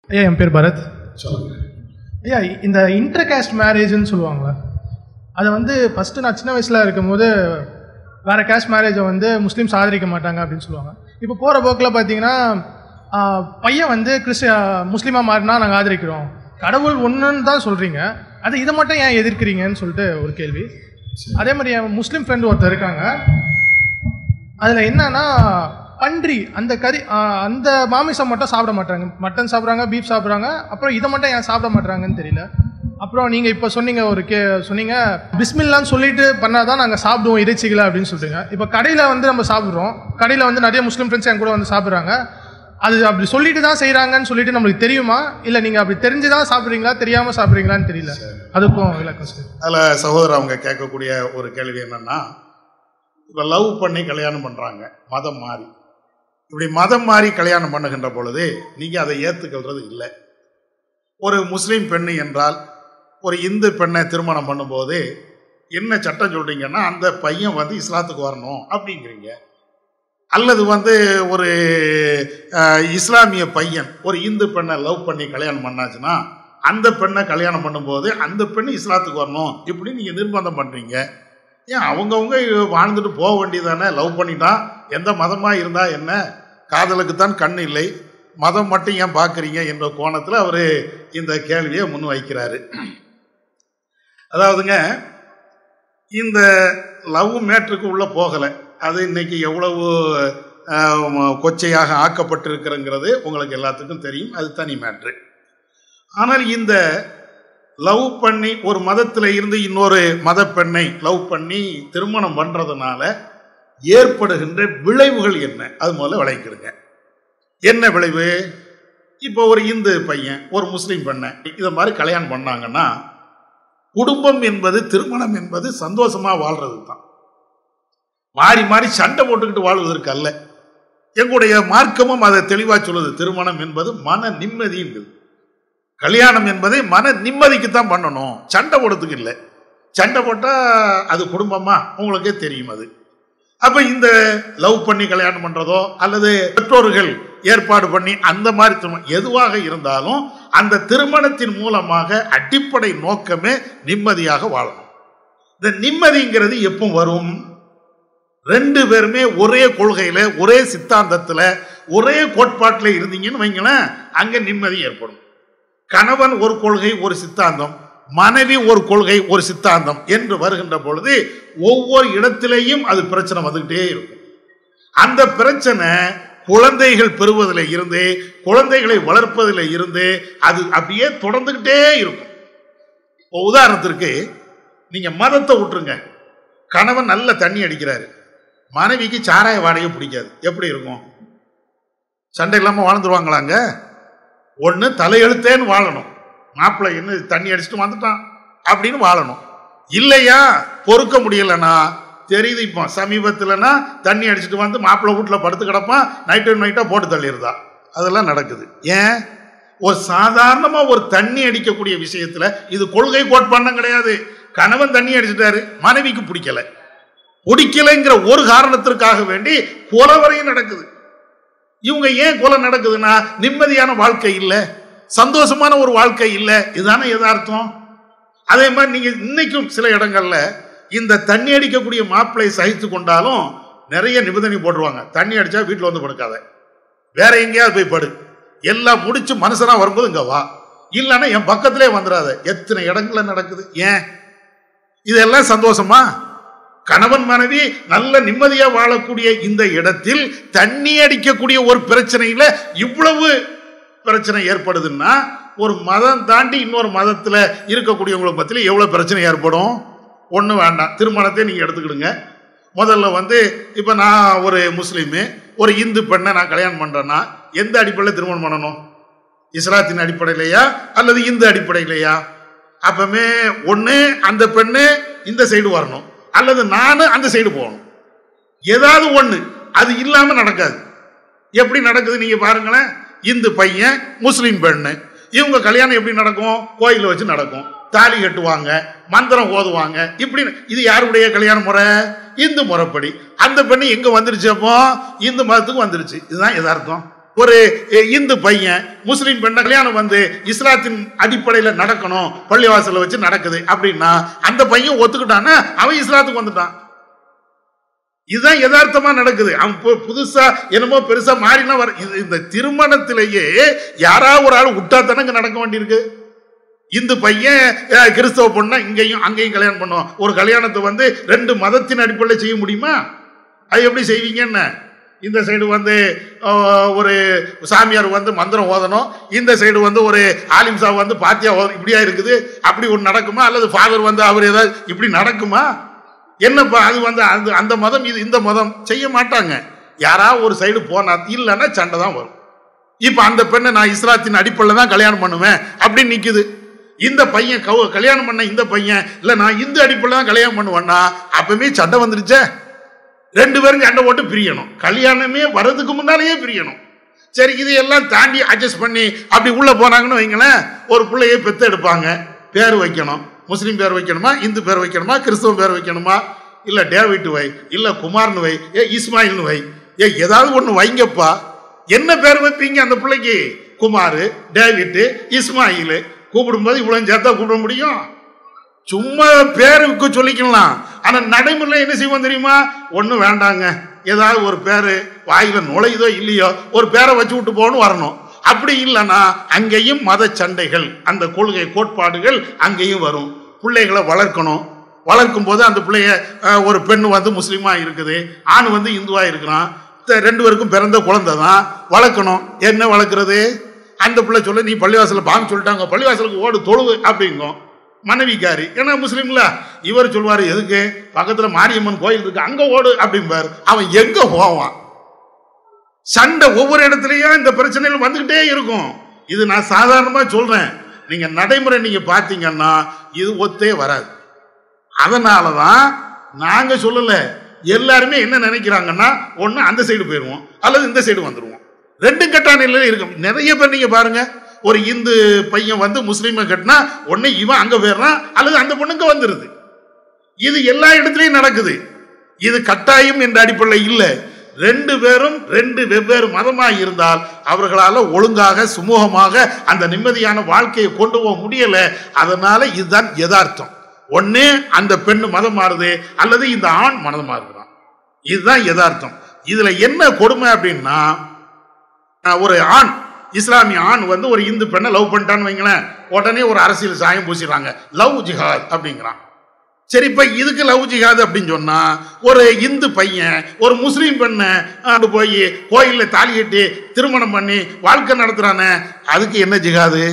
ஐயா என் பேர் பரத் சொல்லுங்க ஐயா இந்த இன்டர் கேஸ்ட் மேரேஜ்னு சொல்லுவாங்களே அதை வந்து ஃபஸ்ட்டு நான் சின்ன வயசில் இருக்கும்போது வேறு கேஸ்ட் மேரேஜை வந்து முஸ்லீம்ஸ் ஆதரிக்க மாட்டாங்க அப்படின்னு சொல்லுவாங்க இப்போ போகிற போக்கில் பார்த்தீங்கன்னா ஆஹ், பையன் வந்து கிறிஸ்டிய முஸ்லீமாக மாறினா நாங்கள் ஆதரிக்கிறோம் கடவுள் ஒன்றுன்னு தான் சொல்கிறீங்க அது இதை மட்டும் ஏன் எதிர்க்கிறீங்கன்னு சொல்லிட்டு ஒரு கேள்வி அதே மாதிரி என் முஸ்லீம் ஃப்ரெண்டு ஒருத்தர் இருக்காங்க அதில் என்னன்னா பன்றி அந்த கறி ஆ, அந்த மாமிசம் மட்டும் சாப்பிட மாட்டாங்க மட்டன் சாப்பிட்றாங்க பீஃப் சாப்பிட்றாங்க அப்புறம் இதை மட்டும் ஏன் சாப்பிட மாட்டாங்கன்னு தெரியல அப்புறம் நீங்கள் இப்போ சொன்னீங்க ஒரு கே சொன்னீங்க பிஸ்மில்லான்னு சொல்லிட்டு பண்ணாதான் நாங்கள் சாப்பிடுவோம் இறைச்சிகளை அப்படின்னு சொல்லிட்டுங்க இப்போ கடையில் வந்து நம்ம சாப்பிட்றோம் கடையில் வந்து நிறைய முஸ்லீம் ஃப்ரெண்ட்ஸ் என் கூட வந்து சாப்பிட்றாங்க அது அப்படி சொல்லிட்டு தான் செய்கிறாங்கன்னு சொல்லிட்டு நம்மளுக்கு தெரியுமா இல்லை நீங்கள் அப்படி தெரிஞ்சு தான் சாப்பிட்றீங்களா தெரியாமல் சாப்பிட்றீங்களான்னு தெரியல அதுக்கும் விளக்கம் சார் அதில் சகோதரர் அவங்க கேட்கக்கூடிய ஒரு கேள்வி என்னன்னா இப்போ லவ் பண்ணி கல்யாணம் பண்ணுறாங்க மதம் மாறி இப்படி மதம் மாறி கல்யாணம் பண்ணுகின்ற பொழுது நீங்கள் அதை ஏற்றுக்கொள்றது இல்லை ஒரு முஸ்லீம் பெண்ணு என்றால் ஒரு இந்து பெண்ணை திருமணம் பண்ணும்போது என்ன சட்டம் சொல்றீங்கன்னா அந்த பையன் வந்து இஸ்லாத்துக்கு வரணும் அப்படிங்கிறீங்க அல்லது வந்து ஒரு அஹ், இஸ்லாமிய பையன் ஒரு இந்து பெண்ணை லவ் பண்ணி கல்யாணம் பண்ணாச்சுன்னா அந்த பெண்ணை கல்யாணம் பண்ணும்போது அந்த பெண் இஸ்லாத்துக்கு வரணும் இப்படி நீங்கள் நிர்பந்தம் பண்ணுறீங்க ஏன் அவங்கவுங்க வாழ்ந்துட்டு போக வேண்டியதானே லவ் பண்ணிட்டா எந்த மதமாக இருந்தால் என்ன காதலுக்கு தான் கண் இல்லை மதம் மட்டும் ஏன் பார்க்குறீங்க என்ற கோணத்தில் அவர் இந்த கேள்வியை முன் வைக்கிறாரு அதாவதுங்க இந்த லவ் மேட்ருக்கு உள்ளே போகலை அது இன்னைக்கு எவ்வளவு ஆஹ், கொச்சையாக ஆக்கப்பட்டிருக்கிறங்கிறது உங்களுக்கு எல்லாத்துக்கும் தெரியும் அது தனி மேட்ரு ஆனால் இந்த லவ் பண்ணி ஒரு மதத்தில் இருந்து இன்னொரு மத பெண்ணை லவ் பண்ணி திருமணம் பண்ணுறதுனால ஏற்படுகின்ற விளைவுகள் என்ன அது முதல்ல விளைக்கிடுங்க என்ன விளைவு இப்போ ஒரு இந்து பையன் ஒரு முஸ்லீம் பெண்ணை இதை மாதிரி கல்யாணம் பண்ணாங்கன்னா குடும்பம் என்பது திருமணம் என்பது சந்தோஷமா வாழ்றது தான் மாறி மாறி சண்டை போட்டுக்கிட்டு வாழ்வதற்கு அல்ல எங்களுடைய மார்க்கமும் அதை தெளிவா சொல்லுது திருமணம் என்பது மன நிம்மதிங்கிறது கல்யாணம் என்பதை மன நிம்மதிக்கு தான் பண்ணணும் சண்டை போடுறதுக்கு இல்லை சண்டை போட்டா அது குடும்பமா உங்களுக்கே தெரியும் அது அப்ப இந்த லவ் பண்ணி கல்யாணம் பண்றதோ அல்லது பெற்றோர்கள் ஏற்பாடு பண்ணி அந்த மாதிரி திருமணம் எதுவாக இருந்தாலும் அந்த திருமணத்தின் மூலமாக அடிப்படை நோக்கமே நிம்மதியாக வாழணும் இந்த நிம்மதிங்கிறது எப்போ வரும் ரெண்டு பேருமே ஒரே கொள்கையில ஒரே சித்தாந்தத்துல ஒரே கோட்பாட்டுல இருந்தீங்கன்னு வைங்களேன் அங்க நிம்மதி ஏற்படும் கணவன் ஒரு கொள்கை ஒரு சித்தாந்தம் மனைவி ஒரு கொள்கை ஒரு சித்தாந்தம் என்று வருகின்ற பொழுது ஒவ்வொரு இடத்திலேயும் அது பிரச்சனை வந்துகிட்டே இருக்கும் அந்த பிரச்சனை குழந்தைகள் பெறுவதில் இருந்து குழந்தைகளை வளர்ப்பதில் இருந்து அது அப்படியே தொடர்ந்துகிட்டே இருக்கும் இப்போ உதாரணத்திற்கு நீங்க மதத்தை விட்டுருங்க கணவன் நல்ல தண்ணி அடிக்கிறாரு மனைவிக்கு சாராய வாடகை பிடிக்காது எப்படி இருக்கும் சண்டை இல்லாமல் வாழ்ந்துருவாங்களாங்க ஒன்று தலையெழுத்தேன்னு வாழணும் மாப்பிள்ளை என்ன தண்ணி அடிச்சுட்டு வந்துட்டான் அப்படின்னு வாழணும் இல்லையா பொறுக்க முடியலன்னா தெரியுது இப்போ சமீபத்தில்னா தண்ணி அடிச்சுட்டு வந்து மாப்பிள்ளை வீட்டில் படுத்து கிடப்பான் நைட்டு நைட்டாக போட்டு தள்ளிடுதா அதெல்லாம் நடக்குது ஏன் ஒரு சாதாரணமாக ஒரு தண்ணி அடிக்கக்கூடிய விஷயத்தில் இது கொள்கை கோட்பாண்டம் கிடையாது கணவன் தண்ணி அடிச்சிட்டாரு மனைவிக்கு பிடிக்கல பிடிக்கலைங்கிற ஒரு காரணத்திற்காக வேண்டி கொலவரையும் நடக்குது இவங்க ஏன் கொலை நடக்குதுன்னா நிம்மதியான வாழ்க்கை இல்லை சந்தோஷமான ஒரு வாழ்க்கை இல்லை இதுதானே யதார்த்தம் அதே மாதிரி நீங்க இன்னைக்கும் சில இடங்கள்ல இந்த தண்ணி அடிக்கக்கூடிய மாப்பிளை சகித்து கொண்டாலும் நிறைய நிபந்தனை போட்டுருவாங்க தண்ணி அடிச்சா வீட்டில் வந்து படுக்காத வேற எங்கேயாவது போய் படு எல்லாம் முடிச்சு மனுஷனா வரும்போது இங்க வா இல்லைன்னா என் பக்கத்திலே வந்துடாத எத்தனை இடங்கள்ல நடக்குது ஏன் இதெல்லாம் சந்தோஷமா கணவன் மனைவி நல்ல நிம்மதியா வாழக்கூடிய இந்த இடத்தில் தண்ணி அடிக்கக்கூடிய ஒரு பிரச்சனையில இவ்வளவு பிரச்சனை ஏற்படுதுன்னா ஒரு மதம் தாண்டி இன்னொரு மதத்துல இருக்கக்கூடியவங்களுக்கு மத்தியில் எவ்வளவு பிரச்சனை ஏற்படும் ஒன்றும் வேண்டாம் திருமணத்தை நீங்க எடுத்துக்கிடுங்க முதல்ல வந்து இப்போ நான் ஒரு முஸ்லீமு ஒரு இந்து பெண்ணை நான் கல்யாணம் பண்றேன்னா எந்த அடிப்படையில் திருமணம் பண்ணணும் இஸ்லாத்தின் அடிப்படையிலையா அல்லது இந்து அடிப்படையிலையா அப்பமே ஒன்று அந்த பெண்ணு இந்த சைடு வரணும் அல்லது நான் அந்த சைடு போகணும் ஏதாவது ஒன்று அது இல்லாமல் நடக்காது எப்படி நடக்குது நீங்க பாருங்களேன் இந்து பையன் முஸ்லீம் பெண்ணு இவங்க கல்யாணம் எப்படி நடக்கும் கோயிலில் வச்சு நடக்கும் தாலி கட்டுவாங்க மந்திரம் ஓதுவாங்க இப்படி இது யாருடைய கல்யாண முறை இந்து முறைப்படி அந்த பெண்ணு எங்க வந்துருச்சு அப்போ இந்து மதத்துக்கு வந்துருச்சு இதுதான் யதார்த்தம் ஒரு அஹ், இந்து பையன் முஸ்லீம் பெண்ண கல்யாணம் வந்து இஸ்லாத்தின் அடிப்படையில் நடக்கணும் பள்ளிவாசல்ல வச்சு நடக்குது அப்படின்னா அந்த பையன் ஒத்துக்கிட்டான்னா அவன் இஸ்லாத்துக்கு வந்துட்டான் இதுதான் யதார்த்தமா நடக்குது அவன் பு- புதுசா என்னமோ பெருசா மாறினா வர இது- இந்த திருமணத்திலேயே யாராவது ஒரு ஆள் விட்டா தானே இங்க நடக்க வேண்டியிருக்கு இந்து பையன் அஹ், கிறிஸ்தவ பொண்ணா இங்கேயும் அங்கேயும் கல்யாணம் பண்ணுவோம் ஒரு கல்யாணத்தை வந்து ரெண்டு மதத்தின் அடிப்படையில் செய்ய முடியுமா அது எப்படி செய்வீங்கன்னு இந்த சைடு வந்து அஹ், ஒரு சாமியார் வந்து மந்திரம் ஓதணும் இந்த சைடு வந்து ஒரு ஆலிம் சாப் வந்து பாத்தியா ஓதணும் இப்படியா இருக்குது அப்படி ஒன்று நடக்குமா அல்லது ஃபாதர் வந்து அவர் ஏதாவது இப்படி நடக்குமா என்னப்பா அது வந்து அந்த அந்த மதம் இது இந்த மதம் செய்ய மாட்டாங்க யாராவது ஒரு சைடு போனா இல்லைன்னா சண்டை தான் வரும் இப்போ அந்த பெண்ணை நான் இஸ்லாத்தின் அடிப்படையில் தான் கல்யாணம் பண்ணுவேன் அப்படின்னு நிக்குது இந்த பையன் கவு- கல்யாணம் பண்ண இந்த பையன் இல்லை நான் இந்து அடிப்படையில் தான் கல்யாணம் பண்ணுவேன்னா அப்பவுமே சண்டை வந்துருச்சே ரெண்டு பேரும் சண்டை போட்டு பிரியணும் கல்யாணமே வர்றதுக்கு முன்னாலேயே பிரியணும் சரி இதையெல்லாம் தாண்டி அட்ஜஸ்ட் பண்ணி அப்படி உள்ள போனாங்கன்னு வைங்களேன் ஒரு பிள்ளையை பெத்து எடுப்பாங்க பேர் வைக்கணும் முஸ்லீம் பேர் வைக்கணுமா இந்து பேர் வைக்கணுமா கிறிஸ்தவ பேர் வைக்கணுமா இல்ல டேவிட் வை இல்ல குமார்னு வை ஏ இஸ்மாயில்னு வை ஏ ஏதாவது ஒன்று வைங்கப்பா என்ன பேர் வைப்பீங்க அந்த பிள்ளைக்கு குமார் டேவிட் இஸ்மாயில் கூப்பிடும்போது இவ்வளவு சேர்த்தா கூப்பிட முடியும் சும்மா பேருக்கு சொல்லிக்கலாம் ஆனா நடைமுறையில் என்ன செய்வோம் தெரியுமா ஒன்றும் வேண்டாங்க ஏதாவது ஒரு பேரு வாயில நுழையுதோ இல்லையோ ஒரு பேரை வச்சு விட்டு போகணும் வரணும் அப்படி இல்லைன்னா அங்கேயும் மத சண்டைகள் அந்த கொள்கை கோட்பாடுகள் அங்கேயும் வரும் பிள்ளைகளை வளர்க்கணும் வளர்க்கும் போது அந்த பிள்ளைய அஹ், ஒரு பெண் வந்து முஸ்லீமா இருக்குது ஆண் வந்து இந்துவா இருக்கிறான் த- ரெண்டு பேருக்கும் பிறந்த குழந்தை தான் வளர்க்கணும் என்ன வளர்க்குறது அந்த பிள்ளை சொல்ல நீ பள்ளிவாசலில் பாங்க சொல்லிட்டாங்க பள்ளிவாசலுக்கு ஓடு தொழுவு அப்படிங்கும் மனைவிக்காரி ஏன்னா முஸ்லீம்ல இவர் சொல்வாரு எதுக்கு பக்கத்துல மாரியம்மன் கோயில் இருக்கு அங்க ஓடு அப்படிம்பார் அவன் எங்க போவான் சண்டை ஒவ்வொரு இடத்துலயும் இந்த பிரச்சனைகள் வந்துகிட்டே இருக்கும் இது நான் சாதாரணமா சொல்றேன் நீங்க நடைமுறை நீங்க பாத்தீங்கன்னா இது ஒத்தே வராது அதனாலதான் நாங்க சொல்லல எல்லாருமே என்ன நினைக்கிறாங்கன்னா ஒண்ணு அந்த சைடு போயிடுவோம் அல்லது இந்த சைடு வந்துருவோம் ரெண்டும் கட்டா நிலையில இருக்கும் நிறைய பேர் நீங்க பாருங்க ஒரு இந்து பையன் வந்து முஸ்லீமை கட்டினா ஒண்ணு இவன் அங்க போயிடுறான் அல்லது அந்த பொண்ணுங்க வந்துருது இது எல்லா இடத்துலயும் நடக்குது இது கட்டாயம் என்ற அடிப்படையில் இல்லை ரெண்டு பேரும் ரெண்டு வெவ்வேறு மதமாக இருந்தால் அவர்களால ஒழுங்காக சுமூகமாக அந்த நிம்மதியான வாழ்க்கையை கொண்டு போக முடியல அதனால இதுதான் யதார்த்தம் ஒண்ணு அந்த பெண்ணு மதம் மாறுது அல்லது இந்த ஆண் மதம் மாறுகிறான் இதுதான் யதார்த்தம் இதுல என்ன கொடுமை அப்படின்னா அஹ், ஒரு ஆண் இஸ்லாமிய ஆண் வந்து ஒரு இந்து பெண்ணை லவ் பண்ணிட்டான்னு வைங்களேன் உடனே ஒரு அரசியல் சாயம் பூசிடுறாங்க லவ் ஜிஹாத் அப்படிங்கிறான் சரி இப்ப இதுக்கு லவ் ஜிஹாது அப்படின்னு சொன்னா ஒரு இந்து பையன் ஒரு முஸ்லீம் பெண்ணை அங்க போய் கோயில்ல தாலி கட்டி திருமணம் பண்ணி வாழ்க்கை நடத்துறானே அதுக்கு என்ன ஜிஹாது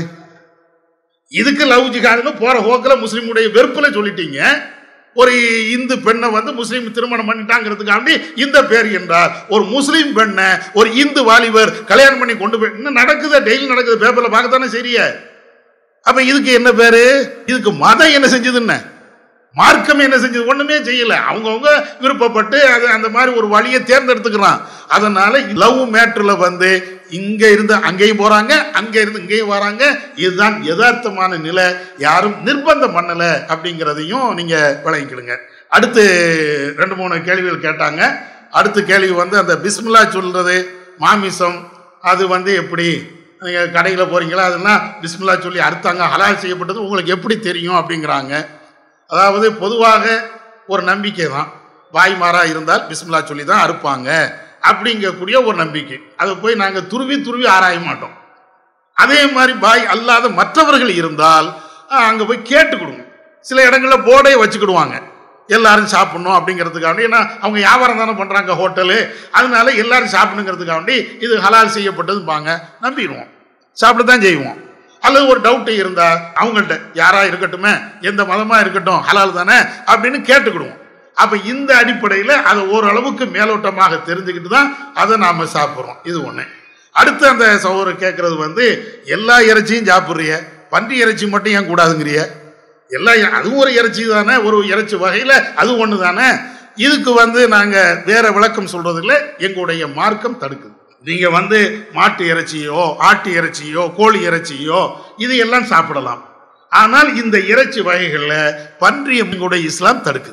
இதுக்கு லவ் ஜிஹாதுன்னு போற ஹோக்கில் முஸ்லீமுடைய வெறுப்புல சொல்லிட்டீங்க ஒரு இந்து பெண்ணை வந்து முஸ்லீம் திருமணம் பண்ணிட்டாங்கிறதுக்காண்டி இந்த பேர் என்றார் ஒரு முஸ்லீம் பெண்ணை ஒரு இந்து வாலிபர் கல்யாணம் பண்ணி கொண்டு போய் இன்னும் நடக்குது டெய்லி நடக்குது பேப்பர்ல பார்க்கத்தானே சரியா அப்ப இதுக்கு என்ன பேரு இதுக்கு மதம் என்ன செஞ்சதுன்னு மார்க்கம் என்ன செஞ்சது ஒண்ணுமே செய்யல அவங்கவுங்க விருப்பப்பட்டு அது அந்த மாதிரி ஒரு வழியை தேர்ந்தெடுத்துக்கிறான் அதனால லவ் மேட்ருல வந்து இங்க இருந்து அங்கேயும் போறாங்க அங்க இருந்து இங்கேயும் வராங்க இதுதான் யதார்த்தமான நிலை யாரும் நிர்பந்தம் பண்ணல அப்படிங்கிறதையும் நீங்க விளங்கிக்கிடுங்க அடுத்து ரெண்டு மூணு கேள்விகள் கேட்டாங்க அடுத்த கேள்வி வந்து அந்த பிஸ்மில்லா சொல்றது மாமிசம் அது வந்து எப்படி நீங்கள் கடையில் போறீங்களா அதெல்லாம் பிஸ்மில்லா சொல்லி அறுத்தாங்க ஹலால் செய்யப்பட்டது உங்களுக்கு எப்படி தெரியும் அப்படிங்கிறாங்க அதாவது பொதுவாக ஒரு நம்பிக்கை தான் வாய்மாறா இருந்தால் பிஸ்மில்லா சொல்லி தான் அறுப்பாங்க அப்படிங்கக்கூடிய ஒரு நம்பிக்கை அதை போய் நாங்கள் துருவி துருவி ஆராய மாட்டோம் அதே மாதிரி பாய் அல்லாத மற்றவர்கள் இருந்தால் அஹ், அங்க போய் கேட்டு கொடுங்க சில இடங்களில் போர்டே வச்சுக்கிடுவாங்க எல்லாரும் சாப்பிடணும் அப்படிங்கிறதுக்காண்டி ஏன்னா அவங்க வியாபாரம் தானே பண்றாங்க ஹோட்டலு அதனால எல்லாரும் சாப்பிடணுங்கிறதுக்காண்டி இது ஹலால் செய்யப்பட்டதுப்பாங்க நம்பிடுவோம் சாப்பிட தான் செய்வோம் அல்லது ஒரு டவுட் இருந்தா அவங்கள்ட்ட யாரா இருக்கட்டுமே எந்த மதமா இருக்கட்டும் ஹலால் தானே அப்படின்னு கேட்டுக்கிடுவோம் அப்ப இந்த அடிப்படையில் அதை ஓரளவுக்கு மேலோட்டமாக தெரிஞ்சுக்கிட்டு தான் அதை நாம சாப்பிட்றோம் இது ஒண்ணு அடுத்து அந்த சகோதரர் கேட்கறது வந்து எல்லா இறைச்சியும் சாப்பிட்றிய பன்றி இறைச்சி மட்டும் ஏன் கூடாதுங்கிறிய எல்லா இ- அதுவும் ஒரு இறைச்சி தானே ஒரு இறைச்சி வகையில் அது ஒன்று தானே இதுக்கு வந்து நாங்கள் வேற விளக்கம் சொல்றதில்ல எங்களுடைய மார்க்கம் தடுக்குது நீங்க வந்து மாட்டு இறைச்சியோ ஆட்டு இறைச்சியோ கோழி இறைச்சியோ இது எல்லாம் சாப்பிடலாம் ஆனால் இந்த இறைச்சி வகைகளில் பன்றி எங்களுடைய இஸ்லாம் தடுக்குது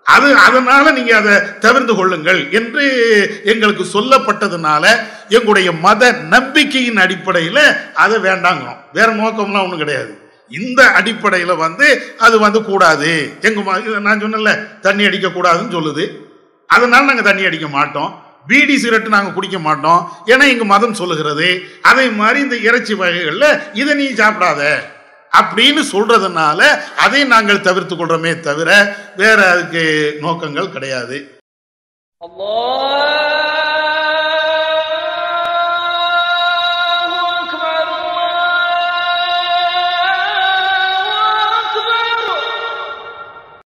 அது அதனால நீங்க அதை தவிர்த்து கொள்ளுங்கள் என்று எங்களுக்கு சொல்லப்பட்டதுனால எங்களுடைய மத நம்பிக்கையின் அடிப்படையில் அதை வேண்டாங்கிறோம் வேற நோக்கம்லாம் ஒன்றும் கிடையாது இந்த அடிப்படையில் வந்து அது வந்து கூடாது எங்க ம- இது நான் சொன்னேன்ல தண்ணி அடிக்க கூடாதுன்னு சொல்லுது அதனால நாங்கள் தண்ணி அடிக்க மாட்டோம் பீடி சிகரெட் நாங்கள் குடிக்க மாட்டோம் ஏன்னா எங்க மதம் சொல்லுகிறது அதே மாதிரி இந்த இறைச்சி வகைகளில் இதை நீ சாப்பிடாத அப்படின்னு சொல்றதுனால அதை நாங்கள் தவிர்த்து கொள்றோமே தவிர வேற அதுக்கு நோக்கங்கள் கிடையாது الله